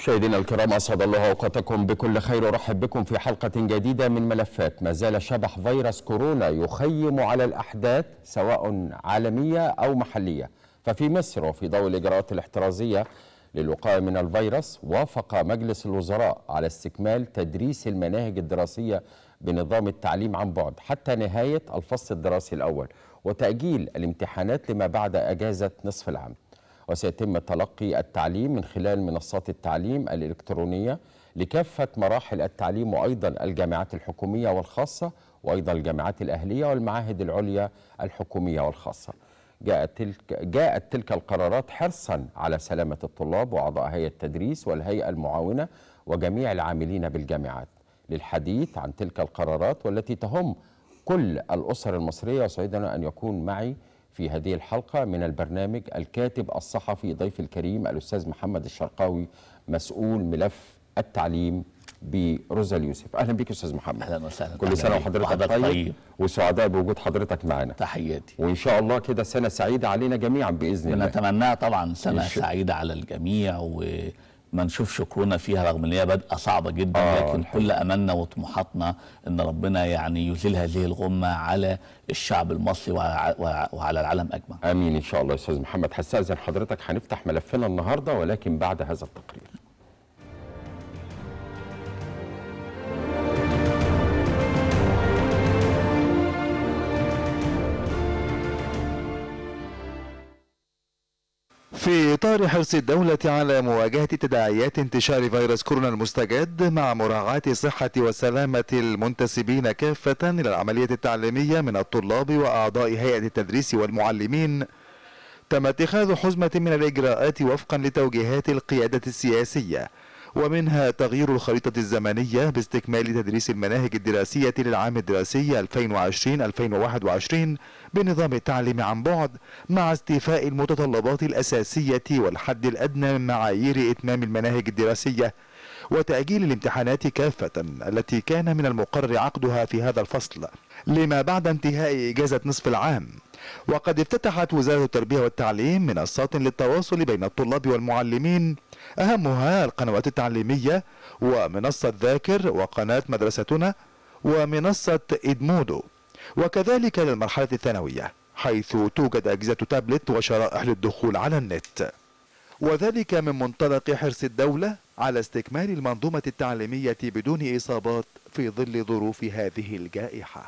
مشاهدينا الكرام اسعد الله اوقاتكم بكل خير وارحب بكم في حلقه جديده من ملفات ما زال شبح فيروس كورونا يخيم على الاحداث سواء عالميه او محليه ففي مصر وفي ضوء الاجراءات الاحترازيه للوقايه من الفيروس وافق مجلس الوزراء على استكمال تدريس المناهج الدراسيه بنظام التعليم عن بعد حتى نهايه الفصل الدراسي الاول وتاجيل الامتحانات لما بعد اجازه نصف العام وسيتم تلقي التعليم من خلال منصات التعليم الإلكترونية لكافة مراحل التعليم وأيضا الجامعات الحكومية والخاصة وأيضا الجامعات الأهلية والمعاهد العليا الحكومية والخاصة جاءت تلك, جاءت تلك القرارات حرصا على سلامة الطلاب وأعضاء هيئة التدريس والهيئة المعاونة وجميع العاملين بالجامعات للحديث عن تلك القرارات والتي تهم كل الأسر المصرية وسعيدنا أن يكون معي في هذه الحلقة من البرنامج الكاتب الصحفي ضيف الكريم الأستاذ محمد الشرقاوي مسؤول ملف التعليم بروزا اليوسف أهلا بك أستاذ محمد اهلا وسهلا كل سنة وحضرتك طيب, طيب وسعداء بوجود حضرتك معنا تحياتي وإن شاء الله كده سنة سعيدة علينا جميعا بإذن الله ونتمناها طبعا سنة الش- سعيدة على الجميع وما نشوفش كورونا فيها رغم ان هي بادئه صعبة جدا آه، لكن الحمد كل املنا وطموحاتنا ان ربنا يعني يزيل هذه الغمة على الشعب المصري وع- وع- وعلى العالم اجمع آمين إن شاء الله يا أستاذ محمد هستأذن حضرتك هنفتح ملفنا النهاردة ولكن بعد هذا التقرير في إطار حرص الدولة على مواجهة تداعيات انتشار فيروس كورونا المستجد مع مراعاة صحة وسلامة المنتسبين كافة إلى العملية التعليمية من الطلاب وأعضاء هيئة التدريس والمعلمين تم اتخاذ حزمة من الإجراءات وفقا لتوجيهات القيادة السياسية ومنها تغيير الخريطة الزمنية باستكمال تدريس المناهج الدراسية للعام الدراسي 2020-2021 بنظام التعليم عن بعد مع استيفاء المتطلبات الأساسية والحد الأدنى من معايير إتمام المناهج الدراسية وتأجيل الامتحانات كافة التي كان من المقرر عقدها في هذا الفصل لما بعد انتهاء إجازة نصف العام وقد افتتحت وزارة التربية والتعليم منصات للتواصل بين الطلاب والمعلمين أهمها القنوات التعليمية ومنصة ذاكر وقناة مدرستنا ومنصة إدمودو وكذلك للمرحلة الثانوية حيث توجد أجهزة تابلت وشرائح للدخول على النت وذلك من منطلق حرص الدولة على استكمال المنظومة التعليمية بدون إصابات في ظل ظروف هذه الجائحة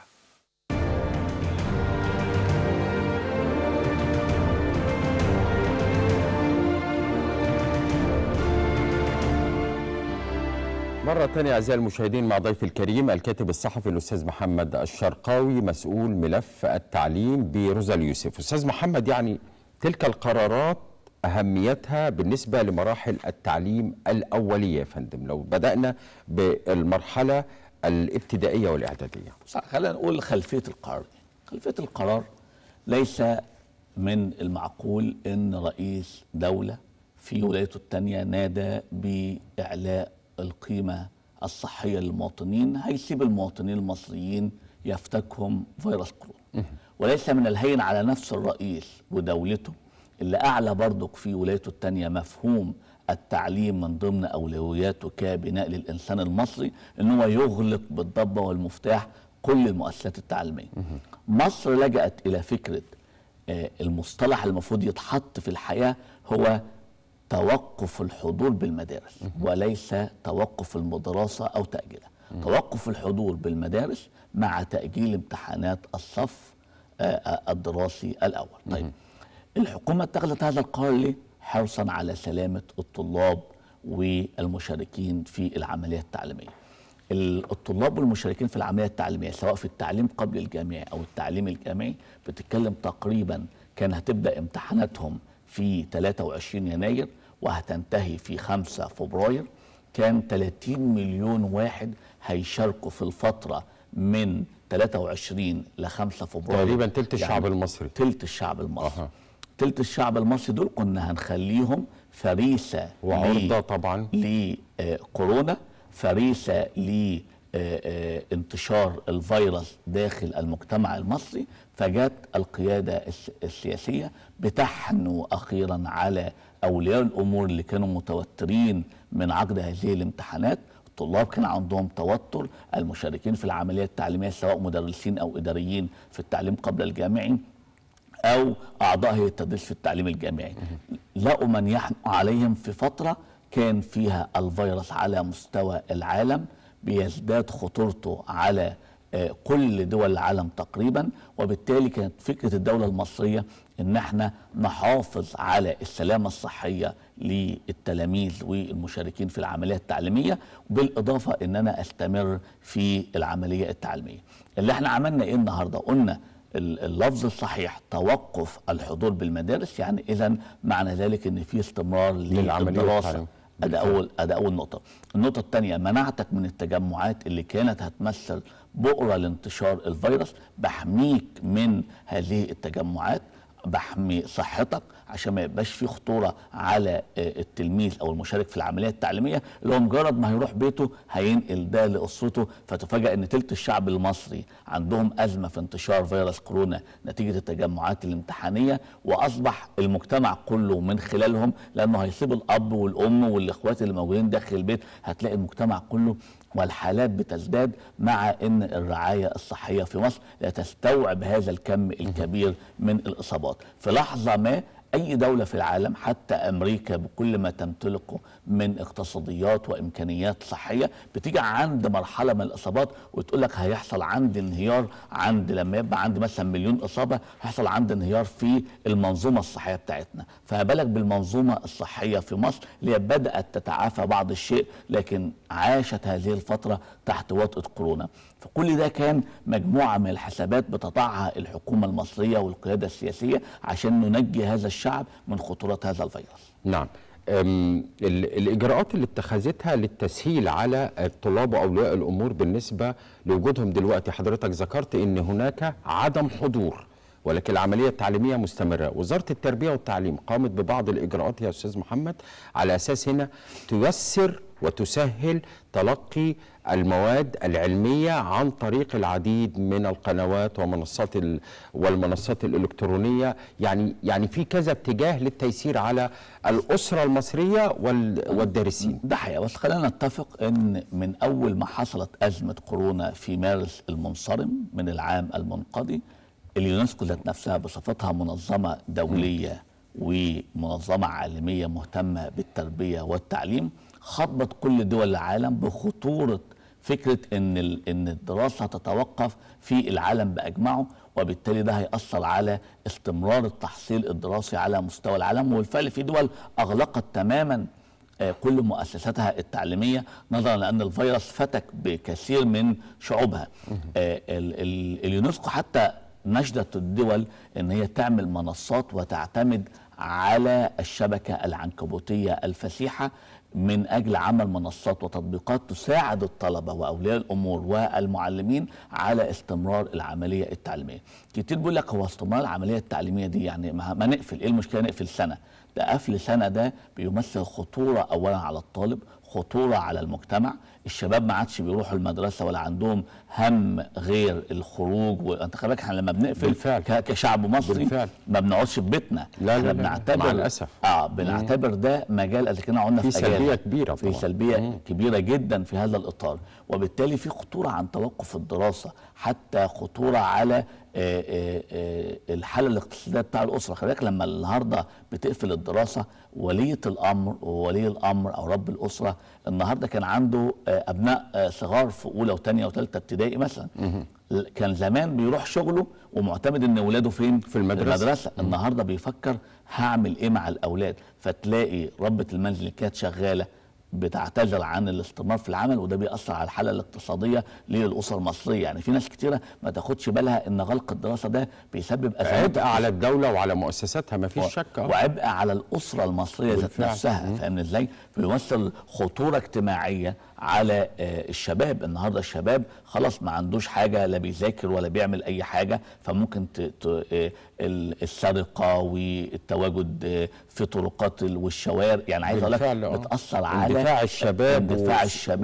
مرة تانية أعزائي المشاهدين مع ضيف الكريم الكاتب الصحفي الأستاذ محمد الشرقاوي مسؤول ملف التعليم بروزا اليوسف أستاذ محمد يعني تلك القرارات أهميتها بالنسبة لمراحل التعليم الأولية يا فندم لو بدأنا بالمرحلة الابتدائية والإعدادية صح خلينا نقول خلفية القرار خلفية القرار ليس من المعقول ان رئيس دولة في ولايته الثانية نادى بإعلاء القيمة الصحية للمواطنين هيسيب المواطنين المصريين يفتكهم فيروس كورونا وليس من الهين على نفس الرئيس ودولته اللي أعلى برضك في ولايته الثانية مفهوم التعليم من ضمن أولوياته كبناء للإنسان المصري إن هو يغلق بالضبة والمفتاح كل المؤسسات التعليمية مصر لجأت إلى فكرة آه، المصطلح المفروض يتحط في الحياة هو توقف الحضور بالمدارس وليس توقف المدرسة أو تأجيلها توقف الحضور بالمدارس مع تأجيل امتحانات الصف آه، آه، الدراسي الأول طيب الحكومة اتخذت هذا القرار ليه؟ حرصا على سلامة الطلاب والمشاركين في العملية التعليمية ال- الطلاب والمشاركين في العملية التعليمية سواء في التعليم قبل الجامعي أو التعليم الجامعي بتتكلم تقريبا كان هتبدأ امتحاناتهم في 23 يناير وهتنتهي في 5 فبراير كان 30 مليون واحد هيشاركوا في الفترة من 23 ل 5 فبراير تقريبا تلت الشعب المصري. تلت الشعب المصري أها. تلت الشعب المصري دول كنا هنخليهم فريسة وعرضة ليه- طبعا لكورونا فريسه آه، آه، انتشار الفيروس داخل المجتمع المصري فجت القيادة الس- السياسية بتحنو أخيرا على أولياء الأمور اللي كانوا متوترين من عقد هذه الامتحانات الطلاب كان عندهم توتر المشاركين في العملية التعليمية سواء مدرسين أو إداريين في التعليم قبل الجامعي او اعضاء هيئه التدريس في التعليم الجامعي لقوا من يحنو عليهم في فتره كان فيها الفيروس على مستوى العالم بيزداد خطورته على آه، كل دول العالم تقريبا وبالتالي كانت فكره الدوله المصريه ان احنا نحافظ على السلامه الصحيه للتلاميذ والمشاركين في العمليه التعليميه بالاضافه ان انا استمر في العمليه التعليميه. اللي احنا عملنا ايه النهارده؟ قلنا ال- اللفظ الصحيح توقف الحضور بالمدارس يعني اذا معنى ذلك ان في استمرار للعملية للدراسه التعليمية. ادي اول ادي اول نقطه النقطه الثانيه منعتك من التجمعات اللي كانت هتمثل بؤره لانتشار الفيروس بحميك من هذه التجمعات بحمي صحتك عشان ما يبقاش في خطوره على آه، التلميذ او المشارك في العمليه التعليميه اللي هو مجرد ما هيروح بيته هينقل ده لاسرته فتفاجئ ان تلت الشعب المصري عندهم ازمه في انتشار فيروس كورونا نتيجه التجمعات الامتحانيه واصبح المجتمع كله من خلالهم لانه هيسيب الاب والام والاخوات اللي موجودين داخل البيت هتلاقي المجتمع كله والحالات بتزداد مع ان الرعايه الصحيه في مصر لا تستوعب هذا الكم الكبير من الاصابات في لحظه ما اي دوله في العالم حتى امريكا بكل ما تمتلكه من اقتصاديات وامكانيات صحيه بتيجي عند مرحله من الاصابات وتقول لك هيحصل عندي انهيار عند لما يبقى عندي مثلا مليون اصابه هيحصل عندي انهيار في المنظومه الصحيه بتاعتنا فبالك بالمنظومه الصحيه في مصر اللي هي بدات تتعافى بعض الشيء لكن عاشت هذه الفتره تحت وطأة كورونا فكل ده كان مجموعه من الحسابات بتضعها الحكومه المصريه والقياده السياسيه عشان ننجي هذا الشعب من خطوره هذا الفيروس نعم أم، ال- الإجراءات اللي اتخذتها للتسهيل على الطلاب وأولياء الأمور بالنسبة لوجودهم دلوقتي حضرتك ذكرت أن هناك عدم حضور ولكن العملية التعليمية مستمرة وزارة التربية والتعليم قامت ببعض الإجراءات يا أستاذ محمد على أساس هنا تيسر وتسهل تلقي المواد العلمية عن طريق العديد من القنوات ومنصات ال- والمنصات الإلكترونية يعني يعني في كذا اتجاه للتيسير على الأسرة المصرية وال- والدارسين ده حقيقة بس خلينا نتفق ان من اول ما حصلت ازمه كورونا في مارس المنصرم من العام المنقضي اليونسكو ذات نفسها بصفتها منظمه دوليه ومنظمه عالميه مهتمه بالتربيه والتعليم خاطبت كل دول العالم بخطوره فكره ان ال- ان الدراسه تتوقف في العالم باجمعه وبالتالي ده هيأثر على استمرار التحصيل الدراسي على مستوى العالم وبالفعل في دول اغلقت تماما آه، كل مؤسساتها التعليميه نظرا لان الفيروس فتك بكثير من شعوبها آه، ال- ال- اليونسكو حتى نشدت الدول ان هي تعمل منصات وتعتمد على الشبكه العنكبوتيه الفسيحه من اجل عمل منصات وتطبيقات تساعد الطلبه واولياء الامور والمعلمين على استمرار العمليه التعليميه. كتير بيقول لك هو استمرار العمليه التعليميه دي يعني ما ما نقفل ايه المشكله نقفل سنه؟ ده قفل سنه ده بيمثل خطوره اولا على الطالب خطوره على المجتمع الشباب ما عادش بيروحوا المدرسه ولا عندهم هم غير الخروج وانت خلي بالك احنا لما بنقفل بالفعل. ك- كشعب مصري بالفعل. ما بنقعدش في بيتنا لا، احنا لا، لا، بنعتبر مع الأسف. اه بنعتبر ده مجال اذا كنا قلنا في في سلبية أجازة. كبيرة في طبعاً. سلبيه كبيره جدا في هذا الاطار وبالتالي في خطوره عن توقف الدراسه حتى خطوره على آه، آه، آه، الحاله الاقتصاديه بتاع الاسره خلي بالك لما النهارده بتقفل الدراسه وليه الامر وولي الامر او رب الاسره النهارده كان عنده آه، ابناء آه، صغار في اولى وثانيه وثالثه ابتدائي مثلا كان زمان بيروح شغله ومعتمد ان اولاده فين في المدرسة. في المدرسه النهارده بيفكر هعمل ايه مع الاولاد فتلاقي ربة المنزل اللي كانت شغاله بتعتذر عن الاستمرار في العمل وده بيأثر على الحاله الاقتصاديه للاسر المصريه يعني في ناس كتيره ما تاخدش بالها ان غلق الدراسه ده بيسبب ازمات عبء على الدولة وعلى مؤسساتها ما فيش و- شك آه. وعبء على الاسره المصريه ذات بالفعل. نفسها فاهم ازاي؟ بيمثل خطوره اجتماعيه على آه، الشباب النهارده الشباب خلاص ما عندوش حاجه لا بيذاكر ولا بيعمل اي حاجه فممكن ت... ت... آه، ال- السرقه والتواجد آه، في طرقات ال- والشوارع يعني عايز اقول لك بالفعل، آه. بتاثر على اندفاع الشباب اندفاع و- الشباب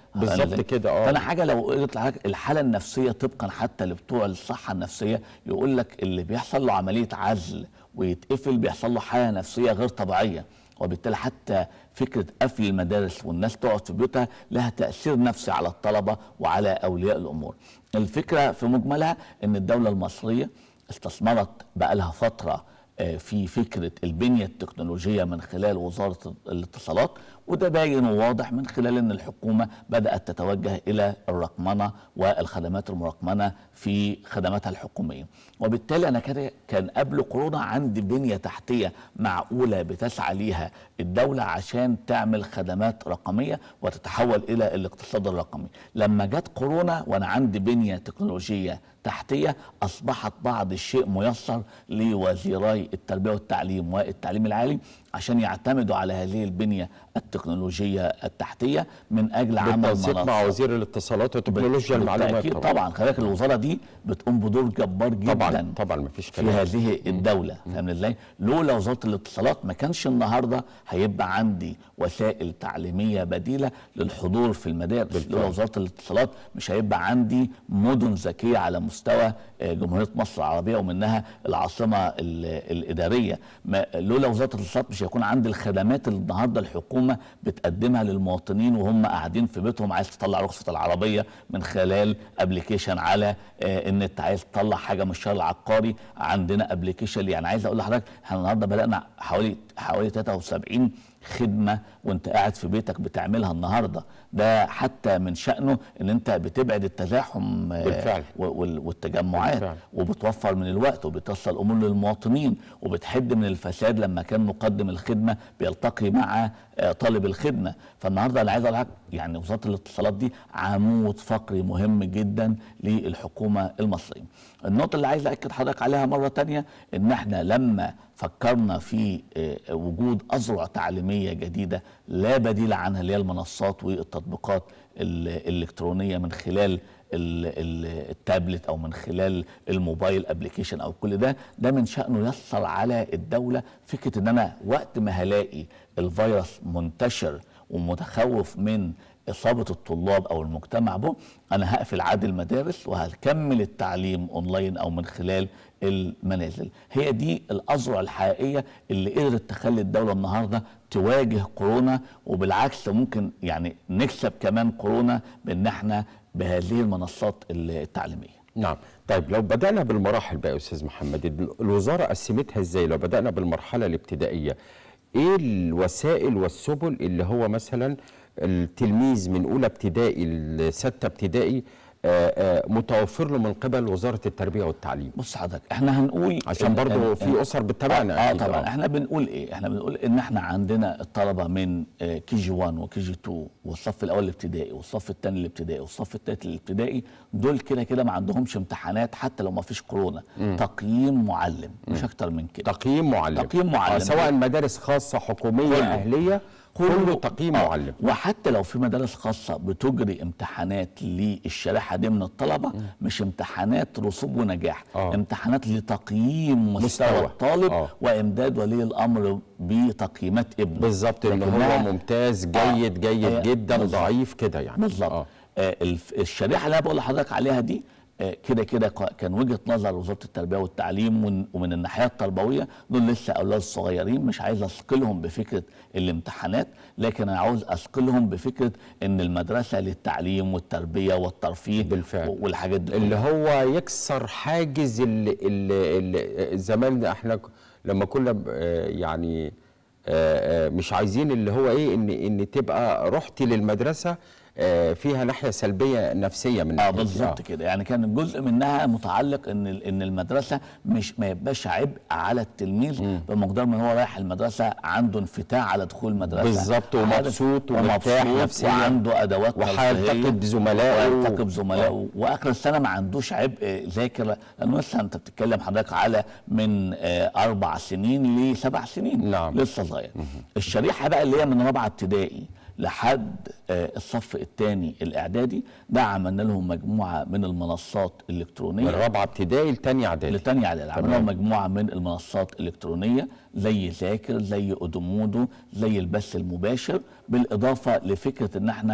بالظبط فأنا- كده، آه. فانا حاجه لو قلت لحضرتك الحاله النفسيه طبقا حتى لبتوع الصحه النفسيه يقول لك اللي بيحصل له عمليه عزل ويتقفل بيحصل له حاله نفسيه غير طبيعيه وبالتالي حتى فكره قفل المدارس والناس تقعد في بيوتها لها تاثير نفسي على الطلبه وعلى اولياء الامور. الفكره في مجملها ان الدوله المصريه استثمرت بقى لها فتره آه، في فكره البنيه التكنولوجيه من خلال وزاره الاتصالات وده باين وواضح من خلال ان الحكومه بدات تتوجه الى الرقمنه والخدمات المرقمنه في خدماتها الحكوميه وبالتالي انا كده كان قبل كورونا عندي بنيه تحتيه معقوله بتسعى ليها الدوله عشان تعمل خدمات رقميه وتتحول الى الاقتصاد الرقمي لما جت كورونا وانا عندي بنيه تكنولوجيه تحتيه اصبحت بعض الشيء ميسر لوزيراي التربيه والتعليم والتعليم العالي عشان يعتمدوا على هذه البنيه التكنولوجيه التحتيه من اجل عمل بالتنسيق مع منصات وزير الاتصالات وتكنولوجيا المعلومات بالتأكيد طبعا طبعا خلي بالك الوزاره دي بتقوم بدور جبار جدا طبعا طبعا مفيش في كلام هذه الدوله فاهم ازاي؟ لولا وزاره الاتصالات ما كانش النهارده هيبقى عندي وسائل تعليميه بديله للحضور في المدارس لولا وزاره الاتصالات مش هيبقى عندي مدن ذكيه على مستوى آه، جمهوريه مصر العربيه ومنها العاصمه ال- الاداريه ما لولا وزاره الاتصالات مش هيكون عندي الخدمات اللي النهارده الحكومه بتقدمها للمواطنين وهم قاعدين في بيتهم عايز تطلع رخصه العربيه من خلال ابلكيشن على آه، النت عايز تطلع حاجه من الشهر العقاري عندنا ابلكيشن يعني عايز اقول لحضرتك احنا النهارده بدانا حوالي حوالي 73 خدمه وانت قاعد في بيتك بتعملها النهارده ده حتى من شانه ان انت بتبعد التزاحم آه، بالفعل. و- وال- والتجمعات بالفعل. وبتوفر من الوقت وبتصل الامور للمواطنين وبتحد من الفساد لما كان مقدم الخدمه بيلتقي مع آه، طالب الخدمه فالنهارده انا عايز اقول لحضرتك يعني وزاره الاتصالات دي عمود فقري مهم جدا للحكومه المصريه. النقطه اللي عايز اكد حضرتك عليها مره تانية ان احنا لما فكرنا في آه، وجود اذرع تعليميه جديده لا بديل عنها اللي هي المنصات والتطبيقات ال- الالكترونيه من خلال ال- ال- التابلت او من خلال الموبايل ابلكيشن او كل ده ده من شانه يسر على الدوله فكره ان انا وقت ما هلاقي الفيروس منتشر ومتخوف من اصابه الطلاب او المجتمع به انا هقفل عاد المدارس وهكمل التعليم اونلاين او من خلال المنازل هي دي الاذرع الحقيقيه اللي قدرت تخلي الدوله النهارده تواجه كورونا وبالعكس ممكن يعني نكسب كمان كورونا بان احنا بهذه المنصات التعليميه نعم طيب لو بدأنا بالمراحل بقى يا أستاذ محمد ال- الوزارة قسمتها إزاي لو بدأنا بالمرحلة الابتدائية إيه الوسائل والسبل اللي هو مثلا التلميذ من أولى ابتدائي لستة ابتدائي آه، آه، متوفر له من قبل وزارة التربية والتعليم بص حضرتك احنا هنقول عشان إن- برضو إن- في أسر بتتابعنا اه أكيد، طبعا احنا بنقول ايه احنا بنقول ان احنا عندنا الطلبه من كي جي 1 وكي جي 2 والصف الاول الابتدائي والصف الثاني الابتدائي والصف الثالث الابتدائي دول كده كده ما عندهمش امتحانات حتى لو ما فيش كورونا تقييم معلم مش اكتر من كده تقييم معلم تقييم معلم. آه، سواء مدارس خاصة حكومية كله. أهلية كله تقييم آه. معلم وحتى لو في مدارس خاصة بتجري امتحانات للشريحة دي من الطلبة مش امتحانات رسوب ونجاح آه. امتحانات لتقييم مستوى, مستوى. الطالب آه. وإمداد ولي الأمر بتقييمات ابنه بالظبط إن هو لكنها- ممتاز جيد جيد آه، جدا بالظبط. ضعيف كده يعني بالظبط آه. آه. الف- الشريحه اللي انا بقول لحضرتك عليها دي آه، كده كده ق- كان وجهه نظر وزاره التربيه والتعليم ومن- ومن الناحيه التربويه دول لسه اولاد صغيرين مش عايز اثقلهم بفكره الامتحانات لكن انا عاوز اثقلهم بفكره ان المدرسه للتعليم والتربيه والترفيه بالفعل. و- والحاجات دي اللي كلها. هو يكسر حاجز اللي, اللي, اللي زمان احنا ك- لما كنا ب- آه، يعني آه، آه، مش عايزين اللي هو ايه ان ان تبقى رحتي للمدرسه آه، فيها ناحيه سلبيه نفسيه من اه ناحيتي. بالظبط كده يعني كان جزء منها متعلق ان ال- ان المدرسه مش ما يبقاش عبء على التلميذ بمقدار ما هو رايح المدرسه عنده انفتاح على دخول المدرسه بالظبط، عارف- ومبسوط ومرتاح ومبسوط نفسياً. وعنده ادوات وهيلتقي ترفيهية بزملائه. ويلتقي بزملائه واخر السنه ما عندوش عبء ذاكره لانه لسه انت بتتكلم حضرتك على من آه، اربع سنين لسبع سنين نعم. لسه صغير الشريحه بقى اللي هي من رابعه ابتدائي لحد آه، الصف الثاني الاعدادي ده عملنا لهم مجموعه من المنصات من الالكترونيه رابعه ابتدائي لتانية اعدادي لتانية اعدادي عملنا لهم مجموعه من المنصات الالكترونيه زي ذاكر زي اودومودو زي البث المباشر بالاضافه لفكره ان احنا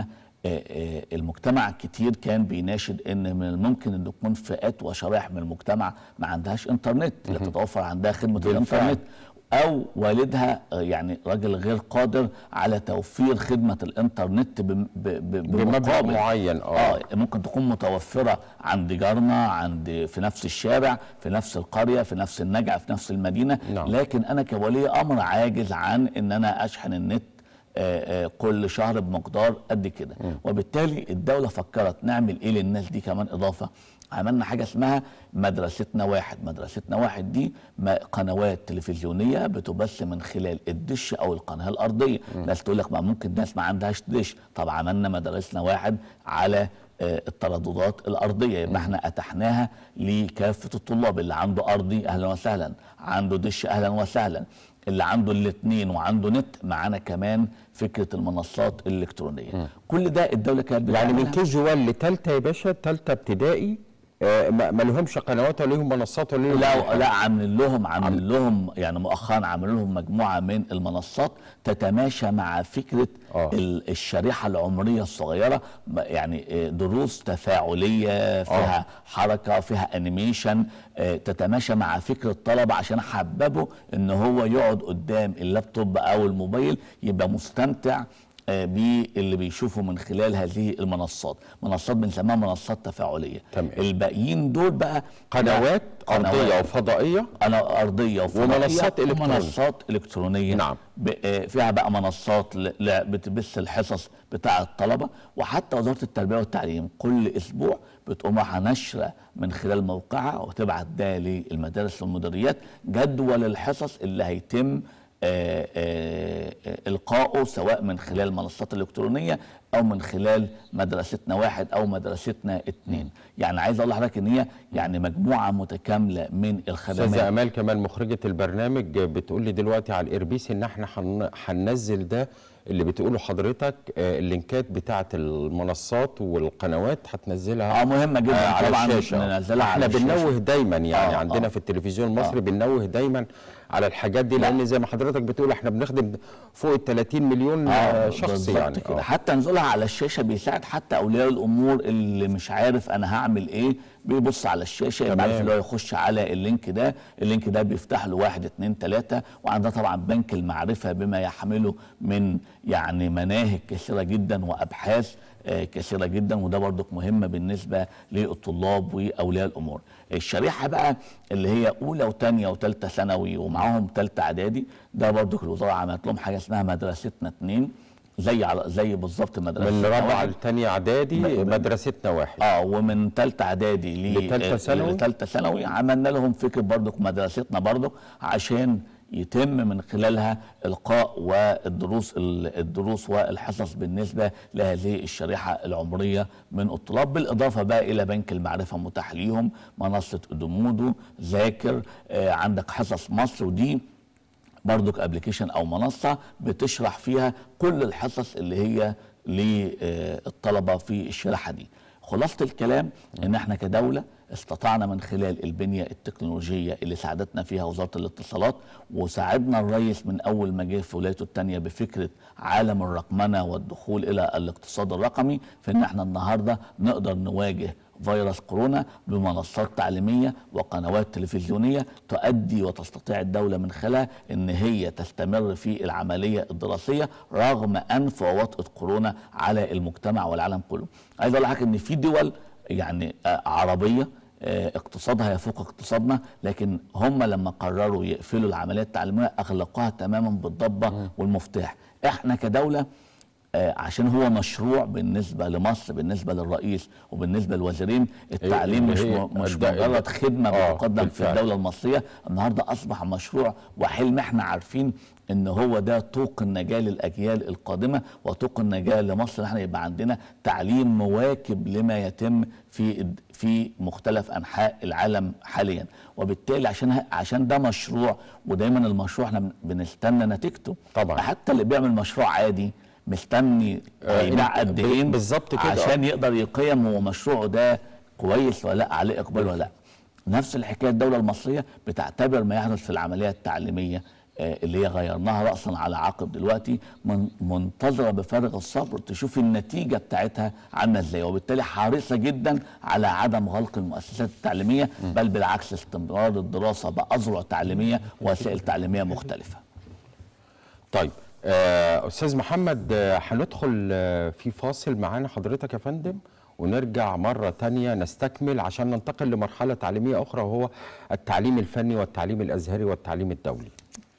آه، آه، المجتمع كتير كان بيناشد ان من الممكن ان يكون فئات وشرائح من المجتمع ما عندهاش انترنت لا تتوفر عندها خدمه بالفعل. الانترنت او والدها آه، يعني راجل غير قادر على توفير خدمه الانترنت بم- ب- ب- بمبلغ بمقابل. معين اه اه ممكن تكون متوفره عند جارنا عند في نفس الشارع في نفس القريه في نفس النجع في نفس المدينه نعم. لكن انا كولي امر عاجز عن ان انا اشحن النت آه، آه، كل شهر بمقدار قد كده وبالتالي الدوله فكرت نعمل ايه للناس دي كمان اضافه عملنا حاجه اسمها مدرستنا واحد مدرستنا واحد دي ما- قنوات تلفزيونيه بتبث من خلال الدش او القناه الارضيه ناس تقول لك ما ممكن ناس ما عندهاش دش طب عملنا مدرسنا واحد على آه، الترددات الارضيه يبقى احنا اتحناها لكافه الطلاب اللي عنده ارضي اهلا وسهلا عنده دش اهلا وسهلا اللي عنده الاثنين وعنده نت معانا كمان فكره المنصات الالكترونيه كل ده الدوله كانت يعني من بتعملها. كي جي 1 لثالثه يا باشا ثالثه ابتدائي آه، ما ما لهمش قنوات ولا لهم منصات ولا لهم لا لا عاملين لهم عاملين لهم يعني مؤخرا عاملين لهم مجموعه من المنصات تتماشى مع فكره آه. ال- الشريحه العمريه الصغيره ب- يعني آه، دروس تفاعليه فيها آه. حركه فيها انيميشن آه، تتماشى مع فكر الطلبه عشان حببه ان هو يقعد قدام اللابتوب او الموبايل يبقى مستمتع آه، باللي بيشوفه من خلال هذه المنصات منصات بنسميها منصات تفاعليه تمام. الباقيين دول بقى قنوات ارضيه وفضائيه انا ارضيه وفضائية ومنصات إلكترونية. ومنصات الكترونيه نعم. ب- آه، فيها بقى منصات ل- ل- بتبث الحصص بتاع الطلبه وحتى وزاره التربيه والتعليم كل اسبوع بتقوم رايحه نشره من خلال موقعها وتبعت ده للمدارس والمديريات جدول الحصص اللي هيتم آه، آه، آه، القائه سواء من خلال المنصات الالكترونيه او من خلال مدرستنا واحد او مدرستنا اتنين يعني عايز اقول لحضرتك ان هي يعني مجموعه متكامله من استاذه الخدمات امال كمان مخرجه البرنامج بتقول لي دلوقتي على الايربيس ان احنا هن- هننزل ده اللي بتقوله حضرتك آه، اللينكات بتاعه المنصات والقنوات هتنزلها اه مهمه جدا آه، على طبعا الشاشه ننزلها احنا على الشاشة. بننوه دايما يعني آه، عندنا آه. في التلفزيون المصري آه. بننوه دايما على الحاجات دي لان زي ما حضرتك بتقول احنا بنخدم فوق ال 30 مليون آه، شخص بالظبط يعني كده آه. حتى نزولها على الشاشه بيساعد حتى اولياء الامور اللي مش عارف انا هعمل ايه بيبص على الشاشه يبقى تمام. عارف اللي هو يخش على اللينك ده اللينك ده بيفتح له واحد اتنين تلاته وعندنا طبعا بنك المعرفه بما يحمله من يعني مناهج كثيره جدا وابحاث آه، كثيره جدا وده برضك مهمه بالنسبه للطلاب واولياء الامور الشريحه بقى اللي هي اولى وثانيه وثالثه ثانوي ومعاهم ثالثه اعدادي ده برضك الوزاره عملت لهم حاجه اسمها مدرستنا اتنين زي على زي بالظبط مدرسه من رابعه واحد. لثانيه اعدادي ب- مدرستنا واحد اه ومن ثالثه اعدادي ل- لتالتة آه، ثانوي؟ لتالتة ثانوي عملنا لهم فكره برضك مدرستنا برضك عشان يتم من خلالها القاء والدروس ال- الدروس والحصص بالنسبه لهذه الشريحه العمريه من الطلاب بالاضافه بقى الى بنك المعرفه متاح ليهم منصه ادومودو ذاكر آه عندك حصص مصر ودي برضك ابلكيشن او منصه بتشرح فيها كل الحصص اللي هي للطلبه في الشريحه دي خلاصه الكلام ان احنا كدوله استطعنا من خلال البنيه التكنولوجيه اللي ساعدتنا فيها وزاره الاتصالات وساعدنا الرئيس من اول ما جه في ولايته الثانيه بفكره عالم الرقمنه والدخول الى الاقتصاد الرقمي في ان احنا النهارده نقدر نواجه فيروس كورونا بمنصات تعليميه وقنوات تلفزيونيه تؤدي وتستطيع الدوله من خلالها ان هي تستمر في العمليه الدراسيه رغم انف ووطئه كورونا على المجتمع والعالم كله. عايز اقول لحضرتك ان في دول يعني آه، عربيه آه، اقتصادها يفوق اقتصادنا لكن هم لما قرروا يقفلوا العمليه التعليميه اغلقوها تماما بالضبه والمفتاح. احنا كدوله آه، عشان هو مشروع بالنسبه لمصر بالنسبه للرئيس وبالنسبه للوزيرين التعليم مش هي م- مش الد- مجرد خدمه آه، بتقدم في بالفعل. الدوله المصريه النهارده اصبح مشروع وحلم احنا عارفين ان هو ده طوق النجاه للاجيال القادمه وطوق النجاه لمصر احنا يبقى عندنا تعليم مواكب لما يتم في في مختلف انحاء العالم حاليا وبالتالي عشان عشان ده مشروع ودايما المشروع احنا بنستنى نتيجته طبعاً. حتى اللي بيعمل مشروع عادي مستني آه، هيباع قد ايه بالظبط كده. عشان يقدر يقيم هو مشروعه ده كويس ولا لا عليه اقبال ولا لا نفس الحكايه الدوله المصريه بتعتبر ما يحدث في العمليه التعليميه آه، اللي هي غيرناها راسا على عقب دلوقتي من منتظره بفارغ الصبر تشوف النتيجه بتاعتها عامله ازاي وبالتالي حريصه جدا على عدم غلق المؤسسات التعليميه بل بالعكس استمرار الدراسه باذرع تعليميه ووسائل تعليميه مختلفه طيب آه، استاذ محمد آه، هندخل آه، في فاصل معانا حضرتك يا فندم ونرجع مرة تانية نستكمل عشان ننتقل لمرحلة تعليمية أخرى وهو التعليم الفني والتعليم الأزهري والتعليم الدولي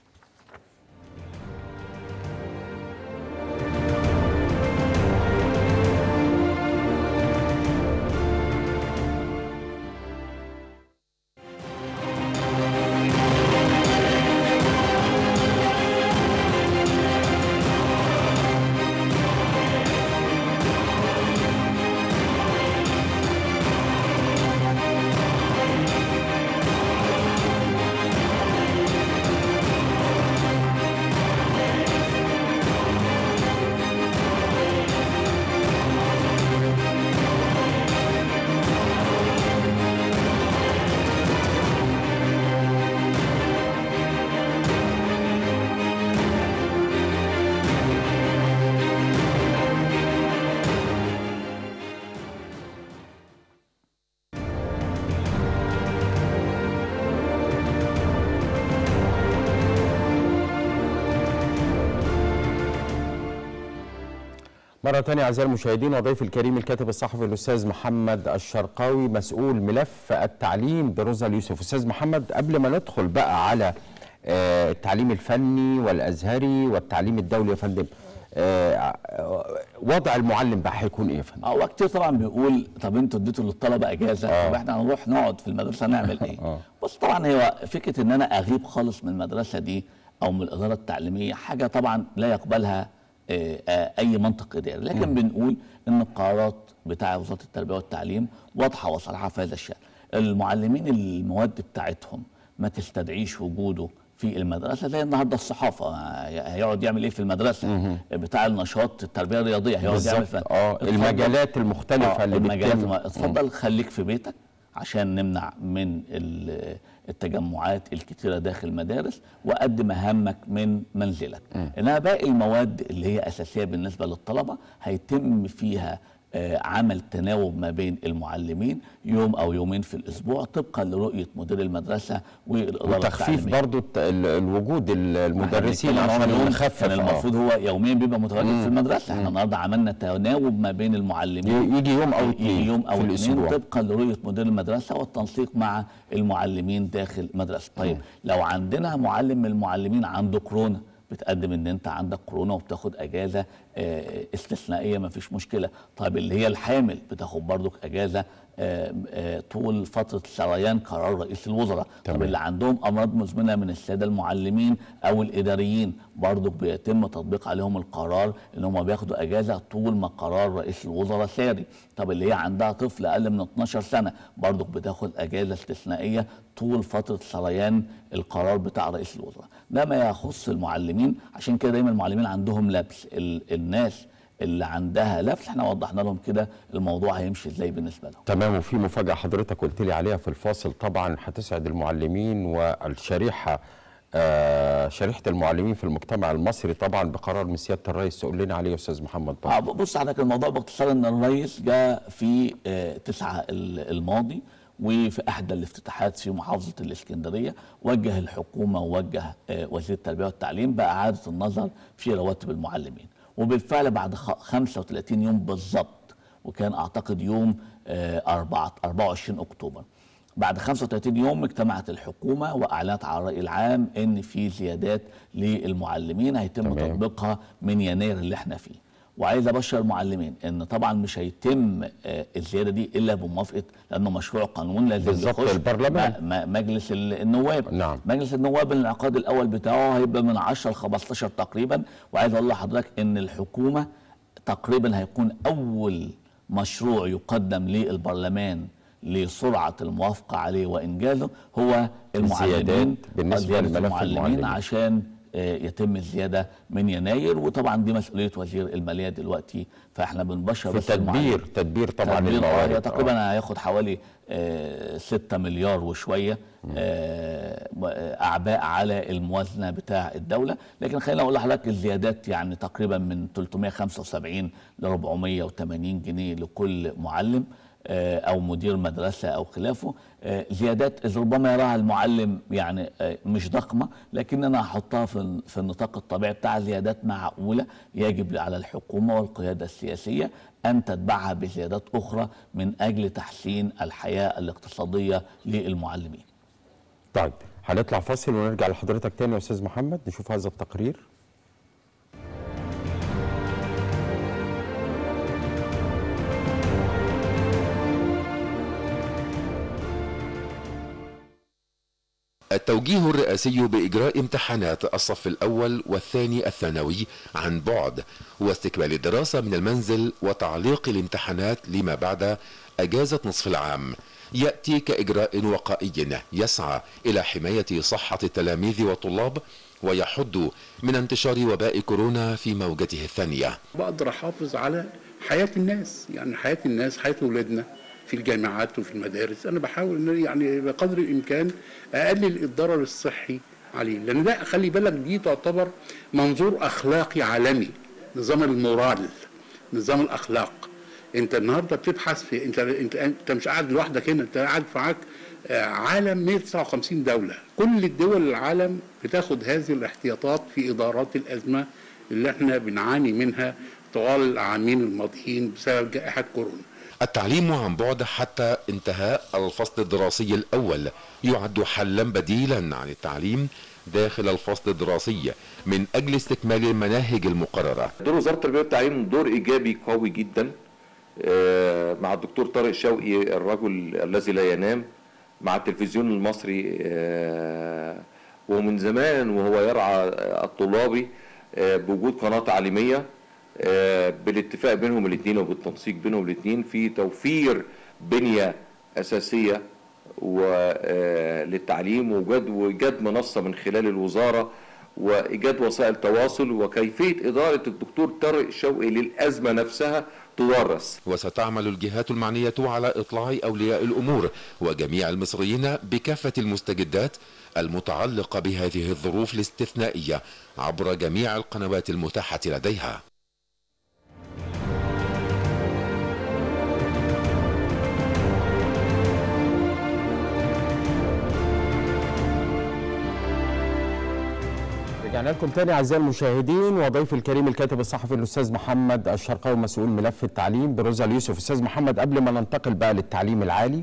مرة تانية أعزائي المشاهدين وضيف الكريم الكاتب الصحفي الأستاذ محمد الشرقاوي مسؤول ملف التعليم بروزا اليوسف أستاذ محمد قبل ما ندخل بقى على آه، التعليم الفني والأزهري والتعليم الدولي يا فندم آه، وضع المعلم بقى هيكون إيه يا فندم؟ هو كتير طبعا بيقول طب انتوا اديتوا للطلبه اجازه آه. طب احنا هنروح نقعد في المدرسه نعمل ايه؟ آه. بس طبعا هو فكره ان انا اغيب خالص من المدرسه دي او من الاداره التعليميه حاجه طبعا لا يقبلها آه، آه، اي منطق اداري لكن بنقول ان القرارات بتاع وزاره التربيه والتعليم واضحه وصريحه في هذا الشان المعلمين المواد بتاعتهم ما تستدعيش وجوده في المدرسه زي النهارده الصحافه آه، هيقعد يعمل ايه في المدرسه بتاع النشاط التربيه الرياضيه هيقعد يعمل بالظبط في- اه اتفضل. المجالات المختلفة آه، اللي المجالات بتتم الم- اتفضل خليك في بيتك عشان نمنع من ال- التجمعات الكتيرة داخل المدارس وقد مهامك من منزلك انما باقي المواد اللي هي اساسية بالنسبة للطلبة هيتم فيها آه، عمل تناوب ما بين المعلمين يوم او يومين في الاسبوع طبقا لرؤيه مدير المدرسه والاداره وتخفيف التعليمية. برضو الت- ال- الوجود ال- المدرسين إحنا عشان بنتكلم عن نخفف كان آه. المفروض هو يوميا بيبقى متواجد في المدرسه احنا النهارده عملنا تناوب ما بين المعلمين ي- يجي يوم أو يجي اتنين يوم او في اثنين الأسبوع. طبقا لرؤيه مدير المدرسه والتنسيق مع المعلمين داخل المدرسه طيب لو عندنا معلم من المعلمين عنده كورونا بتقدم ان انت عندك كورونا وبتاخد اجازه آه، استثنائيه ما فيش مشكله طيب اللي هي الحامل بتاخد برضك اجازه آه، آه، طول فتره سريان قرار رئيس الوزراء طب تمام. اللي عندهم امراض مزمنه من الساده المعلمين او الاداريين برضك بيتم تطبيق عليهم القرار ان هم بياخدوا اجازه طول ما قرار رئيس الوزراء ساري طب اللي هي عندها طفل اقل من 12 سنه برضك بتاخد اجازه استثنائيه طول فتره سريان القرار بتاع رئيس الوزراء ده ما يخص المعلمين عشان كده دايما المعلمين عندهم لبس ال- الناس اللي عندها لبس احنا وضحنا لهم كده الموضوع هيمشي ازاي بالنسبه لهم تمام وفي مفاجأة حضرتك قلت لي عليها في الفاصل طبعا هتسعد المعلمين والشريحة آه شريحة المعلمين في المجتمع المصري طبعا بقرار من سيادة الرئيس تقول لنا عليه يا أستاذ محمد آه، طبعا بص حضرتك الموضوع باختصار ان الرئيس جاء في آه، تسعة ال- الماضي وفي احدى الافتتاحات في محافظه الاسكندريه وجه الحكومه ووجه آه، وزير التربيه والتعليم باعاده النظر في رواتب المعلمين وبالفعل بعد خ- 35 يوم بالظبط وكان اعتقد يوم آه، 4 24 اكتوبر بعد 35 يوم اجتمعت الحكومه واعلنت على الراي العام ان في زيادات للمعلمين هيتم تمام. تطبيقها من يناير اللي احنا فيه وعايز ابشر المعلمين ان طبعا مش هيتم آه، الزياده دي الا بموافقه لانه مشروع قانون لازم بالظبط، يخش البرلمان. م- م- مجلس ال- النواب نعم. مجلس النواب الانعقاد الاول بتاعه هيبقى من 10 ل 15 تقريبا وعايز اقول لحضرتك ان الحكومه تقريبا هيكون اول مشروع يقدم للبرلمان لسرعه الموافقه عليه وانجازه هو المعلمين الزيادات بالنسبة زيادة لملف المعلمين المعلمين. عشان آه، يتم الزياده من يناير وطبعا دي مسؤوليه وزير الماليه دلوقتي فاحنا بنبشر في بس المعلم. تدبير تدبير طبعا تدبير الموارد آه، آه. تقريبا هياخد حوالي آه، 6 مليار وشويه آه، اعباء على الموازنه بتاع الدوله لكن خلينا اقول لحضرتك الزيادات يعني تقريبا من 375 ل 480 جنيه لكل معلم آه، او مدير مدرسه او خلافه آه، زيادات ربما يراها المعلم يعني آه، مش ضخمه لكن انا هحطها في في النطاق الطبيعي بتاع زيادات معقوله يجب على الحكومه والقياده السياسيه ان تتبعها بزيادات اخرى من اجل تحسين الحياه الاقتصاديه للمعلمين. طيب هنطلع فاصل ونرجع لحضرتك تاني يا استاذ محمد نشوف هذا التقرير التوجيه الرئاسي بإجراء امتحانات الصف الأول والثاني الثانوي عن بعد واستكمال الدراسة من المنزل وتعليق الامتحانات لما بعد أجازة نصف العام يأتي كإجراء وقائي يسعى إلى حماية صحة التلاميذ والطلاب ويحد من انتشار وباء كورونا في موجته الثانية بقدر احافظ على حياه الناس يعني حياه الناس حياه اولادنا في الجامعات وفي المدارس انا بحاول ان يعني بقدر الامكان اقلل الضرر الصحي عليه لان ده خلي بالك دي تعتبر منظور اخلاقي عالمي نظام المورال نظام الاخلاق انت النهارده بتبحث في انت انت انت مش قاعد لوحدك هنا انت قاعد معاك آه، عالم 159 دوله كل الدول العالم بتاخد هذه الاحتياطات في ادارات الازمه اللي احنا بنعاني منها طوال العامين الماضيين بسبب جائحه كورونا التعليم عن بعد حتى انتهاء الفصل الدراسي الأول يعد حلا بديلا عن التعليم داخل الفصل الدراسي من أجل استكمال المناهج المقررة دور وزاره التربيه والتعليم دور ايجابي قوي جدا آه، مع الدكتور طارق شوقي الرجل الذي لا ينام مع التلفزيون المصري آه، ومن زمان وهو يرعى الطلابي آه، بوجود قناه تعليميه آه، بالاتفاق بينهم الاثنين وبالتنسيق بينهم الاثنين في توفير بنيه اساسيه وللتعليم وجد وإيجاد منصة من خلال الوزارة وإيجاد وسائل تواصل وكيفية إدارة الدكتور طارق شوقي للأزمة نفسها تدرس وستعمل الجهات المعنية على إطلاع أولياء الأمور وجميع المصريين بكافة المستجدات المتعلقة بهذه الظروف الاستثنائية عبر جميع القنوات المتاحة لديها رجعنا لكم تاني اعزائي المشاهدين وضيف الكريم الكاتب الصحفي الاستاذ محمد الشرقاوي مسؤول ملف التعليم بروزا اليوسف استاذ محمد قبل ما ننتقل بقى للتعليم العالي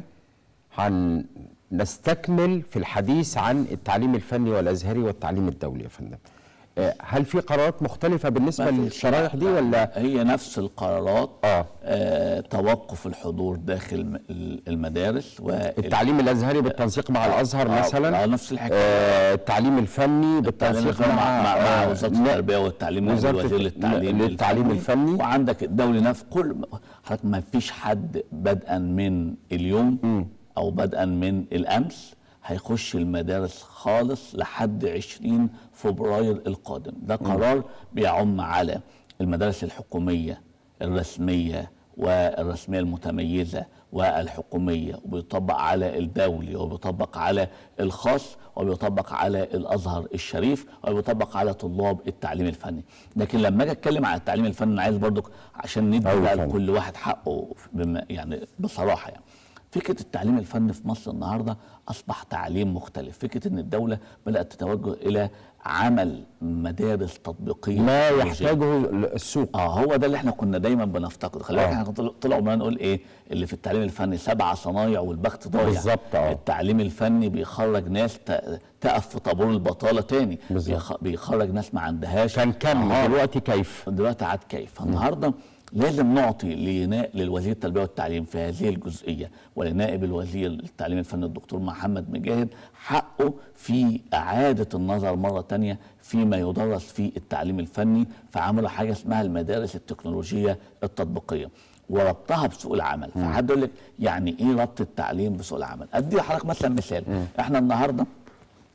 هنستكمل في الحديث عن التعليم الفني والازهري والتعليم الدولي يا فندم آه، هل في قرارات مختلفة بالنسبة ما فيش. للشرائح دي لا، ولا هي نفس القرارات آه. آه توقف الحضور داخل الم- المدارس التعليم الازهري بالتنسيق مع الازهر آه، مثلا آه، نفس الحكاية. آه التعليم الفني التعليم بالتنسيق الفني مع, مع, مع آه، وزاره ن- التربيه والتعليم نائب وزارة الوزير الت- للتعليم للتعليم الفني. وعندك الدولي نفس كل حضرتك ما فيش حد بدءا من اليوم او بدءا من الامس هيخش المدارس خالص لحد 20 فبراير القادم ده قرار بيعم على المدارس الحكوميه الرسميه والرسميه المتميزه والحكوميه وبيطبق على الدولي وبيطبق على الخاص وبيطبق على الازهر الشريف وبيطبق على طلاب التعليم الفني لكن لما اجي اتكلم عن التعليم الفني انا عايز برضك عشان ندي أيوة بقى فندم. لكل واحد حقه بما يعني بصراحه يعني فكره التعليم الفني في مصر النهارده اصبح تعليم مختلف فكره ان الدوله بدات تتوجه الى عمل مدارس تطبيقيه ما تكنولوجية. يحتاجه السوق اه هو ده اللي احنا كنا دايما بنفتقده خلي بالك آه. احنا طول- طول عمرنا نقول ايه اللي في التعليم الفني سبع صنايع والبخت ضايع بالظبط، آه. التعليم الفني بيخرج ناس ت- تقف في طابور البطاله تاني بالظبط. بيخ- بيخرج ناس ما عندهاش كان كم آه. دلوقتي كيف دلوقتي عاد كيف فالنهارده لازم نعطي لنا- للوزير التربيه والتعليم في هذه الجزئيه ولنائب الوزير التعليم الفني الدكتور محمد مجاهد حقه في اعاده النظر مره تانية فيما يدرس في التعليم الفني فعملوا حاجه اسمها المدارس التكنولوجيه التطبيقيه وربطها بسوق العمل فحد يقول لك يعني ايه ربط التعليم بسوق العمل ادي لحضرتك مثلا مثال احنا النهارده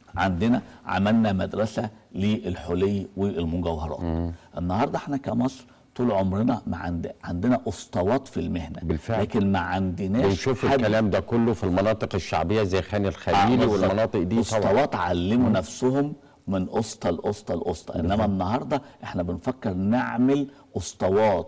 عندنا عملنا مدرسه للحلي والمجوهرات النهارده احنا كمصر طول عمرنا ما عند... عندنا اسطوات في المهنه بالفعل. لكن ما عندناش بنشوف حد- الكلام ده كله في المناطق الشعبيه زي خان آه، الخليلي بالظبط. والمناطق دي طبعا اسطوات علموا نفسهم من اسطى لاسطى لاسطى انما النهارده احنا بنفكر نعمل اسطوات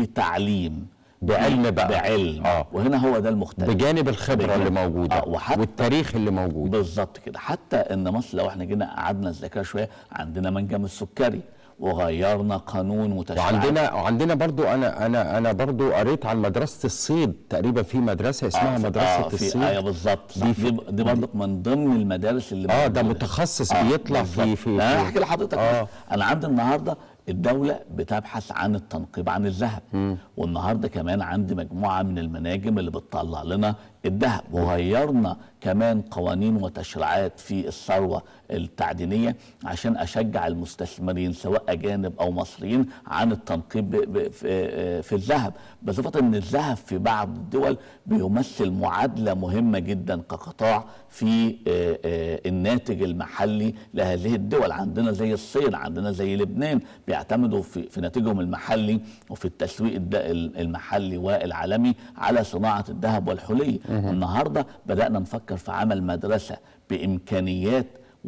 بتعليم بعلم بقى. بعلم آه. وهنا هو ده المختلف بجانب الخبره بجانب- اللي موجوده آه، وحتى والتاريخ اللي موجود بالظبط كده حتى ان مصر لو احنا جينا قعدنا الذاكره شويه عندنا منجم السكري وغيرنا قانون وتشريعات وعندنا وعندنا برضو انا انا انا برضو قريت عن مدرسه الصيد تقريبا في مدرسه اسمها في- مدرسه في الصيد ايوه بالظبط دي دي, في- دي, دي برضك من ضمن المدارس اللي اه ده موجودة. متخصص بيطلع في بالظبط. في, انا في احكي لحضرتك آه. آه. انا عندي النهارده الدولة بتبحث عن التنقيب عن الذهب والنهارده كمان عندي مجموعة من المناجم اللي بتطلع لنا الذهب وغيرنا كمان قوانين وتشريعات في الثروة التعدينية عشان أشجع المستثمرين سواء أجانب أو مصريين عن التنقيب ب- ب- في في الذهب بصفة أن الذهب في بعض الدول بيمثل معادلة مهمة جدا كقطاع في آه، آه، الناتج المحلي لهذه الدول عندنا زي الصين عندنا زي لبنان بيعتمدوا في, في ناتجهم المحلي وفي التسويق الد- المحلي والعالمي على صناعة الذهب والحلي النهاردة بدأنا نفكر في عمل مدرسة بإمكانيات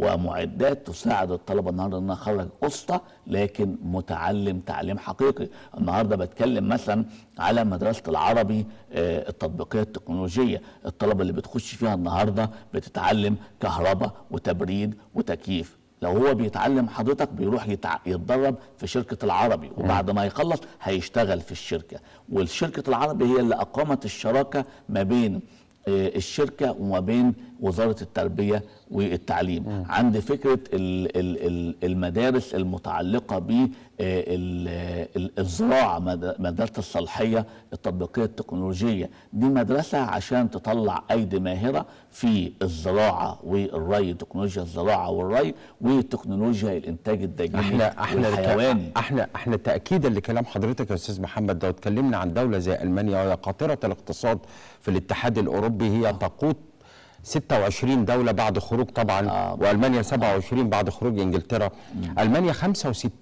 ومعدات تساعد الطلبه النهارده ان انا اخرج اسطى لكن متعلم تعليم حقيقي النهارده بتكلم مثلا على مدرسه العربي آه، التطبيقيه التكنولوجيه الطلبه اللي بتخش فيها النهارده بتتعلم كهرباء وتبريد وتكييف لو هو بيتعلم حضرتك بيروح يتع... يتدرب في شركة العربي وبعد ما يخلص هيشتغل في الشركة والشركة العربي هي اللي أقامت الشراكة ما بين آه، الشركة وما بين وزارة التربية والتعليم عندي فكرة ال- ال- ال- المدارس المتعلقة بالزراعة مدرسة الصلاحية التطبيقية التكنولوجية دي مدرسة عشان تطلع أيدي ماهرة في الزراعة والري تكنولوجيا الزراعة والري وتكنولوجيا الإنتاج الداجيني احنا احنا والحيواني احنا احنا تاكيدا لكلام حضرتك يا استاذ محمد لو اتكلمنا عن دوله زي المانيا وهي قاطره الاقتصاد في الاتحاد الاوروبي هي تقود 26 دولة بعد خروج طبعا آه. وألمانيا 27 بعد خروج إنجلترا ألمانيا 65%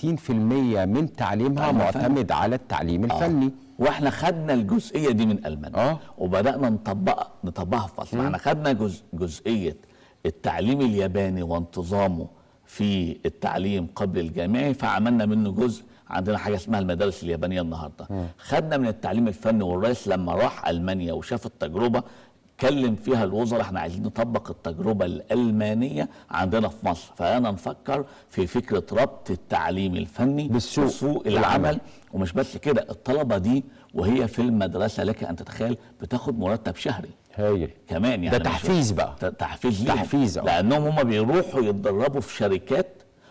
من تعليمها تعليم معتمد على التعليم الفني واحنا خدنا الجزئيه دي من المانيا آه. وبدانا نطبقها نطبقها في مصر احنا خدنا جزء جزئيه التعليم الياباني وانتظامه في التعليم قبل الجامعي فعملنا منه جزء عندنا حاجه اسمها المدارس اليابانيه النهارده خدنا من التعليم الفني والرئيس لما راح المانيا وشاف التجربه كلم فيها الوزراء احنا عايزين نطبق التجربه الالمانيه عندنا في مصر فانا نفكر في فكره ربط التعليم الفني بالسوق. بسوق العمل. العمل ومش بس كده الطلبه دي وهي في المدرسه لك ان تتخيل بتاخد مرتب شهري هايل كمان يعني ده مش- تحفيز بقى. ت- تحفيز ليهم. تحفيز، آه. لانهم هم بيروحوا يتدربوا في شركات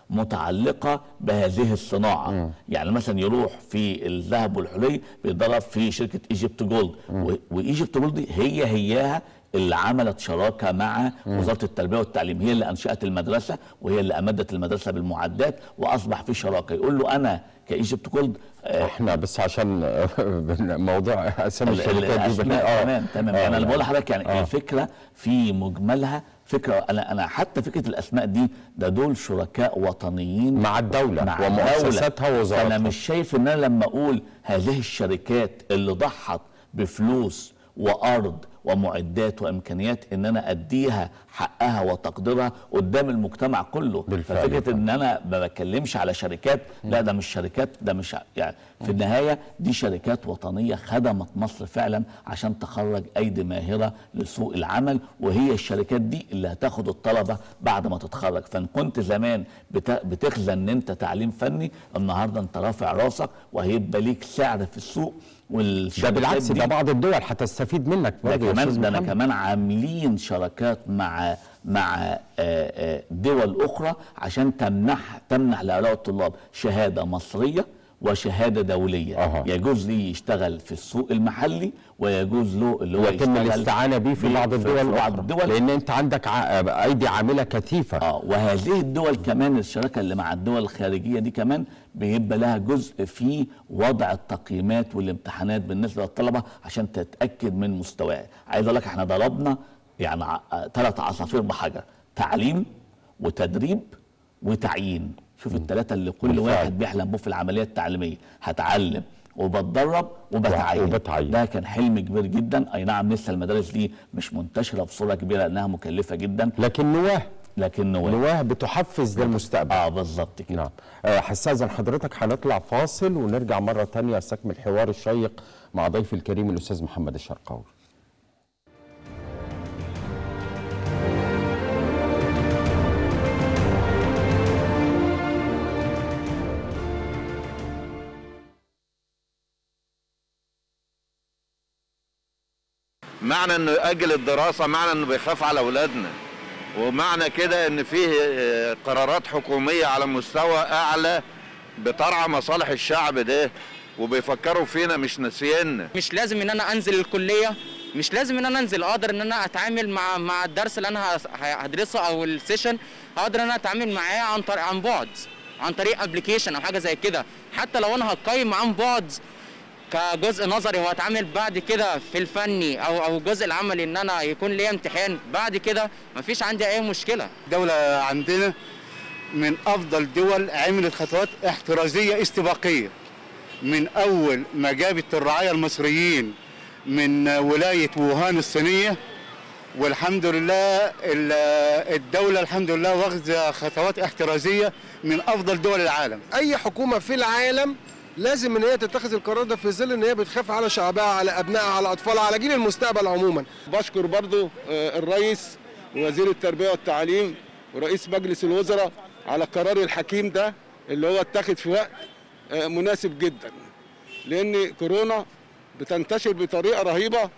متعلقه بهذه الصناعه يعني مثلا يروح في الذهب والحلي بيتدرب في شركه ايجيبت جولد و- وايجيبت جولد دي هي هياها اللي عملت شراكه مع وزاره التربيه والتعليم هي اللي انشات المدرسه وهي اللي امدت المدرسه بالمعدات واصبح في شراكه يقول له انا كايجيبت جولد آه، احنا بس عشان موضوع اسامي ال- ال- الشركات دي الاسماء بن- آه. تمام تمام آه، يعني انا بقول يعني. لحضرتك يعني آه. الفكره في مجملها فكره انا انا حتى فكره الاسماء دي ده دول شركاء وطنيين مع الدولة مع ومؤسساتها الدولة. ووزاراتها. فانا مش شايف ان انا لما اقول هذه الشركات اللي ضحت بفلوس وارض ومعدات وامكانيات ان انا اديها حقها وتقديرها قدام المجتمع كله بالفعل. ففكره ان انا ما بتكلمش على شركات لا ده مش شركات ده مش ع- يعني في النهايه دي شركات وطنيه خدمت مصر فعلا عشان تخرج ايدي ماهره لسوق العمل وهي الشركات دي اللي هتاخد الطلبه بعد ما تتخرج فان كنت زمان بت- بتخزن ان انت تعليم فني النهارده انت رافع راسك وهيبقى ليك سعر في السوق ده والشركات بالعكس دي ده بعض الدول هتستفيد منك ده برضه يا كمان أستاذ ده انا محمد. كمان عاملين شراكات مع مع آه، آه، دول اخرى عشان تمنح تمنح لهؤلاء الطلاب شهاده مصريه وشهاده دوليه أها. يجوز لي يشتغل في السوق المحلي ويجوز له اللي هو ويتم يشتغل الاستعانة بيه في في- بعض في- الدول في بعض الأخرى الدول لأن أنت عندك ع- أيدي عاملة كثيفة اه وهذه الدول كمان الشراكه اللي مع الدول الخارجيه دي كمان بيبقى لها جزء في وضع التقييمات والامتحانات بالنسبه للطلبه عشان تتاكد من مستواها عايز اقول لك احنا ضربنا يعني ثلاث عصافير بحجر تعليم وتدريب وتعيين شوف الثلاثه اللي كل بالفعل. واحد بيحلم بيه في العمليه التعليميه هتعلم وبتدرب وبتعين وبتعين. ده كان حلم كبير جدا اي نعم لسه المدارس دي مش منتشره بصوره كبيره لانها مكلفه جدا لكن نواه لكن نواه نواه بتحفز للمستقبل اه بالظبط كده نعم آه، هستاذن حضرتك هنطلع فاصل ونرجع مره تانية استكمل الحوار الشيق مع ضيفي الكريم الاستاذ محمد الشرقاوي معنى انه يأجل الدراسة معنى انه بيخاف على اولادنا ومعنى كده ان فيه آه، قرارات حكومية على مستوى اعلى بترعى مصالح الشعب ده وبيفكروا فينا مش ناسينا مش لازم ان انا انزل الكليه مش لازم ان انا انزل اقدر ان انا اتعامل مع مع الدرس اللي انا هس- هدرسه او السيشن اقدر ان انا اتعامل معاه عن طريق عن بعد عن طريق ابلكيشن او حاجه زي كده حتى لو انا هقيم عن بعد كجزء نظري وهتعامل بعد كده في الفني او او الجزء العملي ان انا يكون ليا امتحان بعد كده مفيش عندي اي مشكله الدولة عندنا من أفضل دول عملت خطوات احترازية استباقية من أول ما جابت الرعاية المصريين من ولاية ووهان الصينية والحمد لله ال- الدولة الحمد لله واخذة خطوات احترازية من أفضل دول العالم اي حكومه في العالم لازم ان هي تتخذ القرار ده في ظل ان هي بتخاف على شعبها على ابنائها على اطفالها على جيل المستقبل عموما بشكر برضو آه، الرئيس ووزير التربية والتعليم ورئيس مجلس الوزراء على القرار الحكيم ده اللي هو اتخذ في وقت آه، مناسب جدا لأن كورونا بتنتشر بطريقة رهيبة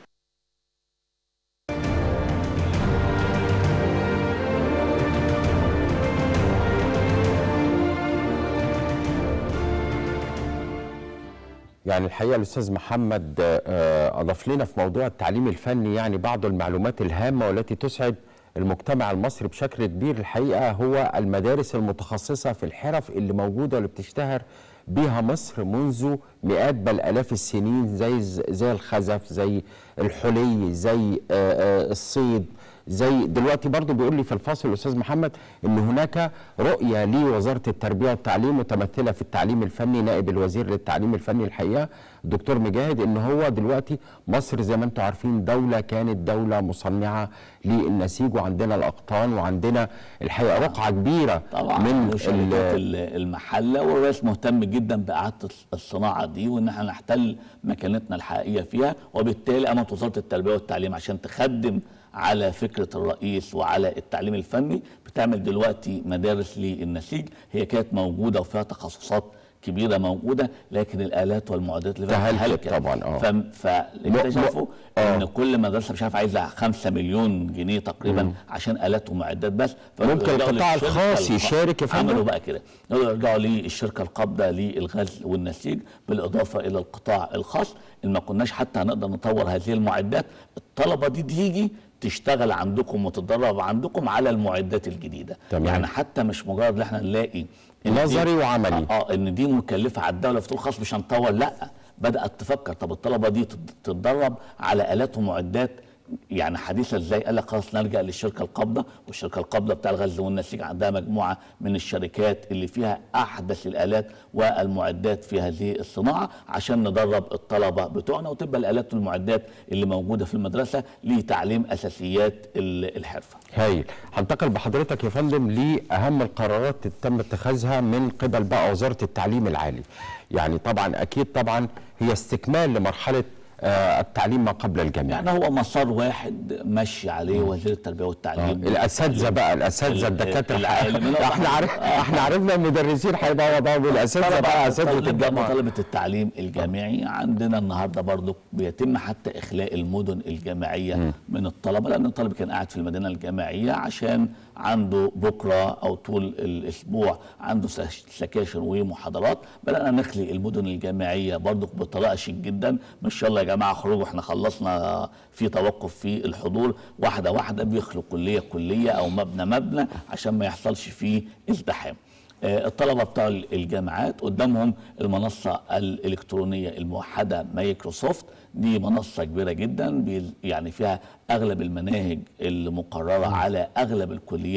يعني الحقيقه الاستاذ محمد آه، اضاف لنا في موضوع التعليم الفني يعني بعض المعلومات الهامه والتي تسعد المجتمع المصري بشكل كبير الحقيقه هو المدارس المتخصصه في الحرف اللي موجوده واللي بتشتهر بها مصر منذ مئات بل الاف السنين زي زي الخزف زي الحلي زي آه، آه، الصيد زي دلوقتي برضو بيقول لي في الفاصل الاستاذ محمد ان هناك رؤيه لوزاره التربيه والتعليم متمثله في التعليم الفني نائب الوزير للتعليم الفني الحقيقه الدكتور مجاهد ان هو دلوقتي مصر زي ما انتم عارفين دوله كانت دوله مصنعه للنسيج وعندنا الاقطان وعندنا الحقيقه رقعه كبيره طبعا من وشركات ال- ال- المحله والرئيس مهتم جدا باعاده الصناعه دي وان احنا نحتل مكانتنا الحقيقيه فيها وبالتالي قامت وزاره التربيه والتعليم عشان تخدم على فكره الرئيس وعلى التعليم الفني بتعمل دلوقتي مدارس للنسيج هي كانت موجوده وفيها تخصصات كبيره موجوده لكن الالات والمعدات اللي فيها تهلكت تهلكت. طبعاً، آه. فم- فاكتشفوا ان كل مدرسه مش عارف عايزه 5 مليون جنيه تقريبا عشان الات ومعدات بس ممكن فيرجعوا القطاع للشركة الخاص الخاص. يشارك يا فندم؟ عملوا بقى كده يرجعوا للشركه القابضه للغزل والنسيج بالاضافه الى القطاع الخاص ان ما كناش حتى هنقدر نطور هذه المعدات الطلبه دي تيجي تشتغل عندكم وتتدرب عندكم على المعدات الجديده تمام. يعني حتى مش مجرد ان احنا نلاقي إن دي- نظري وعملي. اه ان دي مكلفه على الدوله في طول خاص مش هنطور لا بدات تفكر طب الطلبه دي تت- تتدرب على الات ومعدات يعني حديثه ازاي قال لك خلاص نرجع للشركه القابضه والشركه القابضه بتاع الغزل والنسيج عندها مجموعه من الشركات اللي فيها احدث الالات والمعدات في هذه الصناعه عشان ندرب الطلبه بتوعنا وتبقى الالات والمعدات اللي موجوده في المدرسه لتعليم اساسيات ال- الحرفه هايل هنتقل بحضرتك يا فندم لاهم القرارات اللي تم اتخاذها من قبل بقى وزاره التعليم العالي يعني طبعا اكيد طبعا هي استكمال لمرحله آه، التعليم ما قبل الجامعه يعني هو مسار واحد ماشي عليه وزير التربيه والتعليم الاساتذه بقى الاساتذه ال- الدكاتره العالم. احنا عارف احنا عرفنا المدرسين هيبقى وضعهم الاساتذه بقى اساتذه طلبة الجامعه طلبة التعليم الجامعي عندنا النهارده برضو بيتم حتى اخلاء المدن الجامعيه من الطلبه لان الطالب كان قاعد في المدينه الجامعيه عشان عنده بكره او طول الاسبوع عنده سش- سكاشن ومحاضرات بدانا نخلي المدن الجامعيه برضو بطريقه شيك جدا مش يلا يا جماعه خروجوا احنا خلصنا في توقف في الحضور واحده واحده بيخلوا كليه كليه او مبنى مبنى عشان ما يحصلش فيه ازدحام آه، الطلبه بتوع الجامعات قدامهم المنصه الالكترونيه الموحده مايكروسوفت دي منصه كبيره جدا بي- يعني فيها اغلب المناهج المقرره على اغلب الكليات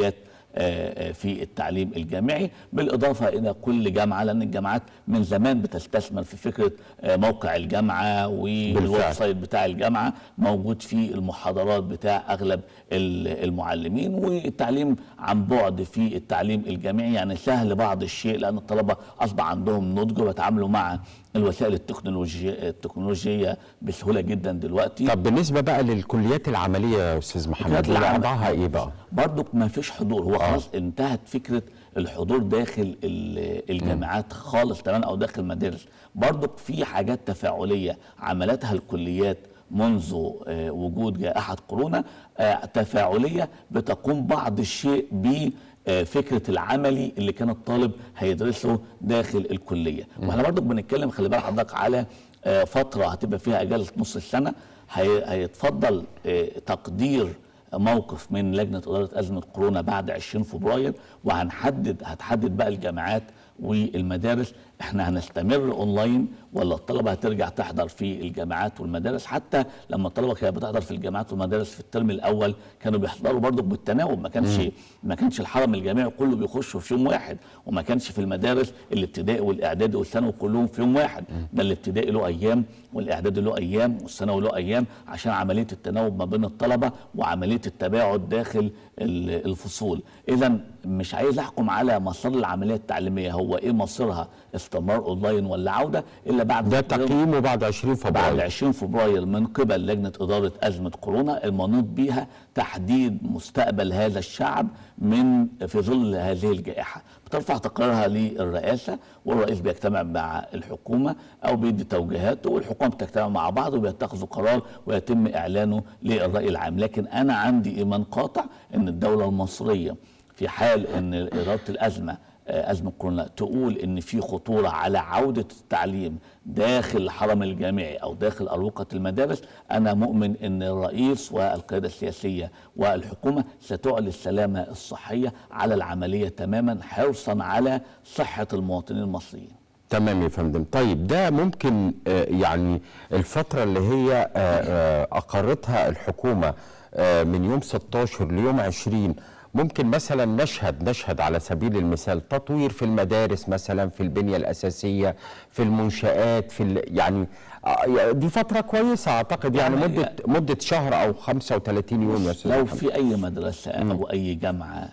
آه، آه، في التعليم الجامعي بالاضافه الى كل جامعه لان الجامعات من زمان بتستثمر في فكره آه، موقع الجامعه والويب سايت بتاع الجامعه موجود فيه المحاضرات بتاع اغلب ال- المعلمين والتعليم عن بعد في التعليم الجامعي يعني سهل بعض الشيء لان الطلبه اصبح عندهم نضج وبيتعاملوا مع الوسائل التكنولوجية التكنولوجيه بسهوله جدا دلوقتي طب بالنسبه بقى للكليات العمليه يا استاذ محمد الكليات وضع- العمل- وضعها ايه بقى؟ برضك ما فيش حضور هو خلاص انتهت فكره الحضور داخل ال- الجامعات خالص تمام او داخل المدارس برضك في حاجات تفاعليه عملتها الكليات منذ آه، وجود جائحه كورونا آه، تفاعليه بتقوم بعض الشيء ب آه، فكره العملي اللي كان الطالب هيدرسه داخل الكليه واحنا برضك بنتكلم خلي بالك حضرتك على آه، فتره هتبقى فيها اجازه نص السنه هي- هيتفضل آه، تقدير موقف من لجنه اداره ازمه كورونا بعد 20 فبراير وهنحدد هتحدد بقى الجامعات والمدارس احنا هنستمر اونلاين ولا الطلبه هترجع تحضر في الجامعات والمدارس حتى لما الطلبه كانت بتحضر في الجامعات والمدارس في الترم الاول كانوا بيحضروا برضه بالتناوب ما كانش مم. ما كانش الحرم الجامعي كله بيخشوا في يوم واحد وما كانش في المدارس الابتدائي والاعدادي والثانوي كلهم في يوم واحد ده الابتدائي له ايام والاعدادي له ايام والثانوي له ايام عشان عمليه التناوب ما بين الطلبه وعمليه التباعد داخل ال- الفصول اذا مش عايز احكم على مسار العمليه التعليميه هو ايه مصيرها استمرار اونلاين ولا عوده الا بعد ده تقييمه بعد 20 فبراير بعد 20 فبراير من قبل لجنه اداره ازمه كورونا المنوط بها تحديد مستقبل هذا الشعب من في ظل هذه الجائحه بترفع تقريرها للرئاسه والرئيس بيجتمع مع الحكومه او بيدي توجيهاته والحكومه بتجتمع مع بعض وبيتخذوا قرار ويتم اعلانه للراي العام لكن انا عندي ايمان قاطع ان الدوله المصريه في حال ان اداره الازمه آه، أزمة كورونا تقول إن في خطورة على عودة التعليم داخل الحرم الجامعي أو داخل أروقة المدارس أنا مؤمن إن الرئيس والقيادة السياسية والحكومة ستعلي السلامة الصحية على العملية تماما حرصا على صحة المواطنين المصريين تمام يا فندم طيب ده ممكن آه، يعني الفترة اللي هي آه، آه، أقرتها الحكومة آه، من يوم 16 ليوم 20 ممكن مثلا نشهد نشهد على سبيل المثال تطوير في المدارس مثلا في البنية الأساسية في المنشآت في ال- يعني آه، دي فترة كويسة أعتقد يعني, يعني- مدة مدة شهر أو 35 يوم يا أستاذ لو محمد. في أي مدرسة أو أي جامعة